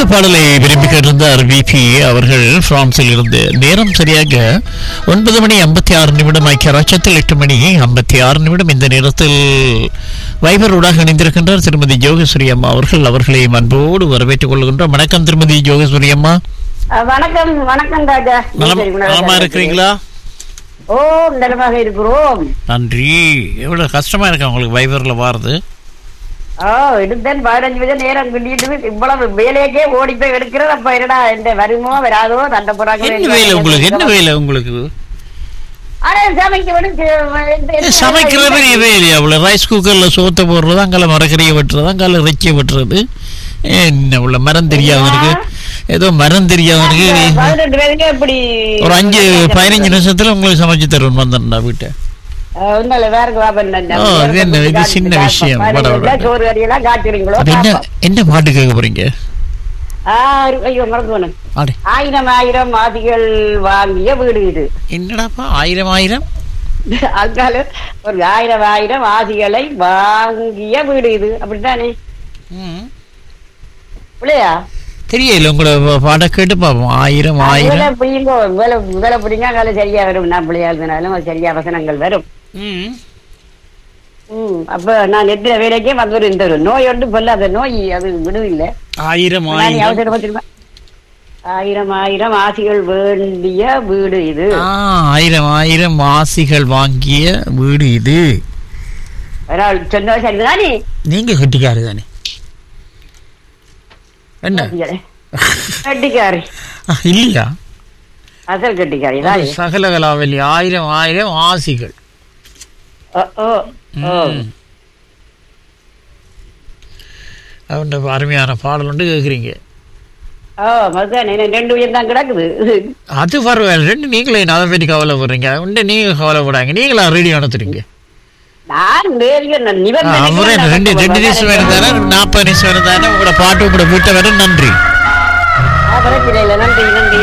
அடுத்த பாடலை விரும்பி கேட்டிருந்தார் விபி அவர்கள் பிரான்சில் இருந்து நேரம் சரியாக ஒன்பது மணி ஐம்பத்தி ஆறு நிமிடம் ஐக்கிய ராஜ்யத்தில் எட்டு மணி ஐம்பத்தி ஆறு நிமிடம் இந்த நேரத்தில் வைபரோடாக இணைந்திருக்கின்றார் திருமதி ஜோகேஸ்வரி அம்மா அவர்கள் அவர்களை அன்போடு வரவேற்றுக் கொள்கின்றோம் வணக்கம் திருமதி ஜோகேஸ்வரி அம்மா அஹ் வணக்கம் வணக்கம் ராஜா நலம் சரி, குணராஜா நலமா இருக்கிறீங்களா ஓ நலமாக இருக்கிறோம் நன்றி எவ்வளவு கஷ்டமா இருக்கு உங்களுக்கு வைபர்ல வாருது ஓ எடுத்தேன் பதினஞ்சு வயசு நேரம் கிட்டிட்டு இவ்வளவு வேலைக்கே ஓடி போய் எடுக்கிறேன் அப்ப என்னடா என்ன வருமோ வராதோ தண்ட போறாங்க என்ன வேலை உங்களுக்கு என்ன வேலை உங்களுக்கு ஆனா சமைக்க விடும் சமைக்கிற பெரிய வேலையா அவ்வளவு ரைஸ் குக்கர்ல சோத்தை போடுறது அங்கால மரக்கறியை வெட்டுறது அங்கால இறைச்சியை வெட்டுறது என்ன உள்ள மரம் தெரியாதவனுக்கு ஏதோ மரம் தெரியாதவனுக்கு பதினெட்டு வயதுக்கு இப்படி ஒரு அஞ்சு பதினஞ்சு நிமிஷத்துல உங்களுக்கு சமைச்சு தருவேன் வந்துடா வீட்டை அஹ் உண்மையில வேற பாப்பேன் ஓ, இது என்ன, இது சின்ன விஷயம். வட, வட. சோறு கறியெல்லாம் காட்டுறீங்களோ அப்ப என்ன என்ன பாட்டு கேட்க போறீங்க ஆஹ் ஐயோ மறந்து போனேன் ஆடே ஆயிரம் ஆயிரம் ஆதிகள் வாங்கிய வீடு இது என்னடாப்பா ஆயிரம் ஆயிரம் அங்கால ஒரு ஆயிரம் ஆயிரம் ஆதிகளை வாங்கிய வீடு இது அப்படித்தானே ம். இல்லையா தெரியல உங்களோட பாட கேட்டு பார்ப்போம் ஆயிரம் வேலை ஆயிரம் பிடிங்கோ வேலை வேலை பிடிங்க அங்கால சரியா வரும் நான் பிள்ளையா இருந்தாலும் அது சரியா வசனங்கள் வரும் ம். ம் அப்ப நான் எத்தனை வேலைக்கே வந்து ஒரு இந்த ஒரு நோய் ஒன்று பொல்லாத நோய் அது விடுவில்லை ஆயிரம் நான் ஆயிரம் அவசரமா திரும்ப ஆயிரம் ஆயிரம் ஆசிகள் வேண்டிய வீடு இது ஆ, ஆயிரம் ஆயிரம் ஆசிகள் வாங்கிய வீடு இது ஒரு ஆள் சொன்ன சரிதானே நீங்க கட்டிக்காரு தானே என்ன கட்டிக்காரி ஆ, இல்லையா அசல் கட்டிக்காரி தானே சகலகலாவலி ஆயிரம் ஆயிரம் ஆசிகள் ஓ ஓ ஓ ம். அவன் அருமையான பாடல் ஒன்று கேட்குறீங்க ஓ மதுதான் ரெண்டு உயிர் தான் கிடக்குது அது பரவாயில்ல ரெண்டு நீங்களே அதை பற்றி கவலைப்படுறீங்க உண்டு நீங்க கவலைப்படாங்க நீங்களா ரெடி நடத்துறீங்க நான் நேரிய நிபந்தனை அவரே ரெண்டு ரெண்டு நிமிஷம் இருந்தானே நாற்பது நிமிஷம் இருந்தானே உங்களோட பாட்டு உங்களோட வீட்டை வர நன்றி பிரச்சனை இல்லை நன்றி நன்றி